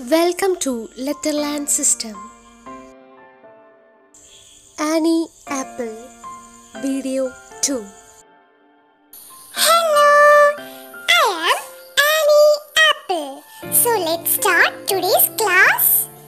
Welcome to Letterland System. Annie Apple Video 2 Hello, I am Annie Apple. So let's start today's class.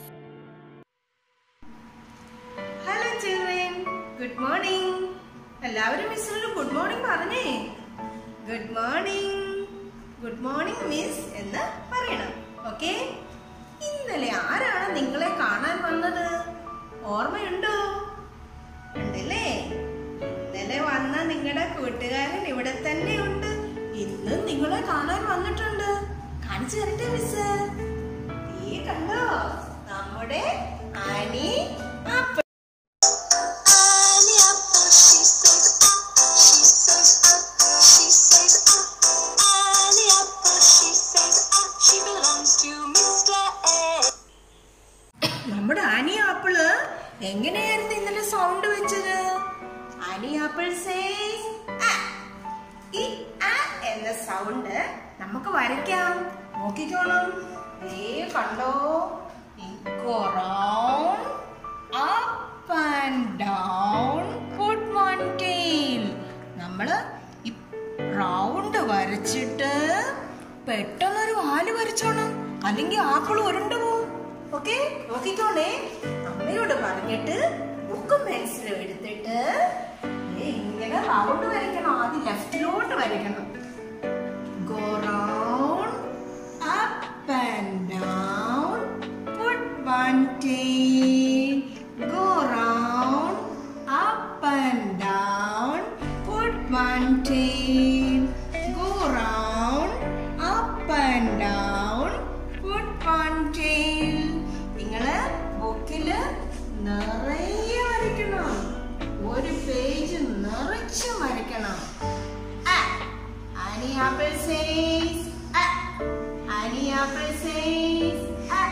Hello children good morning എല്ലാവരും മിസ്സിനോട് good morning പറഞ്ഞേ good morning good morning miss എന്ന് പറയണം okay ഇന്നലെ ആരാണ് നിങ്ങളെ കാണാൻ വന്നത് ഓർമ്മയുണ്ടോ ഉണ്ടല്ലേ ഇന്നലെ വന്ന നിങ്ങളുടെ കൂട്ടുകാരൻ ഇവിടെ തന്നെ ഉണ്ട് ഇന്നും നിങ്ങളെ കാണാൻ വന്നിട്ടുണ്ട് കാണിച്ചു തരട്ടെ മിസ് ഈ കണ്ടോ നമ്മുടെ Annie apple Annie Apple, she says ah, she says ah, she says ah. Annie Apple, she says ah, she belongs to Mr. A. നമ്മുടെ ആനി ആപ്പിള് എങ്ങനെയായിരുന്നു ഇന്നലെ സൗണ്ട് വെച്ചത് ആനി ആപ്പിൾ സേസ് ഈ ആ എന്ന സൗണ്ട് നമുക്ക് വരയ്ക്കാം നോക്കിക്കോണം ഏ കണ്ടോ Go round, up and down, put one tail. നമ്മള് റൗണ്ട് വരച്ചിട്ട് പെട്ടെന്നൊരു വാല് വരച്ചോണം അല്ലെങ്കിൽ ആപ്പിൾ ഉരുണ്ടു പോവും ഓക്കെ നോക്കിക്കോണേ അമ്മയോട് പറഞ്ഞിട്ട് ബുക്കും പെൻസിലും എടുത്തിട്ട് ദേ ഇങ്ങനെ റൗണ്ട് വരയ്ക്കണം ആദ്യം ലെഫ്റ്റിലോട്ട് വരയ്ക്കണം Go round, up and down, put one tail. Go round, up and down, put one tail. Go round, up and down, put one tail. നിങ്ങള് ബുക്കില് നിറയെ വരയ്ക്കണം ഒരു പേജ് നിറച്ച് വരയ്ക്കണം ആ Annie Apple says, ah. Annie Apple says, ah.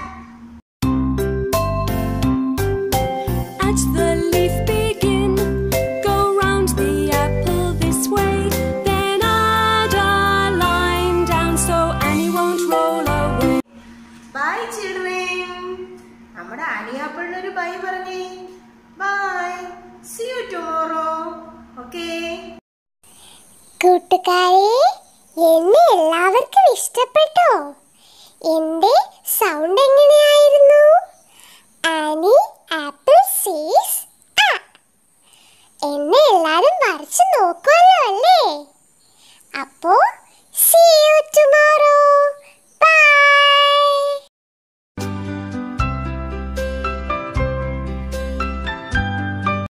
At the leaf begin, go round the apple this way, then add a line down so Annie won't roll away. Bye children. നമ്മുടെ Annie ആപ്പിളിന് ഒരു bye പറഞ്ഞേ bye see you tomorrow okay കൂട്ടുകാരെ എന്നെ എല്ലാവർക്കും ഇഷ്ടപ്പെട്ടോ എന്റെ sound എങ്ങനെയായിരുന്നു ആനി ആപ്പിൾ സീസ് എന്നെ എല്ലാരും വരച്ചു നോക്കുമല്ലോ അല്ലേ അപ്പോ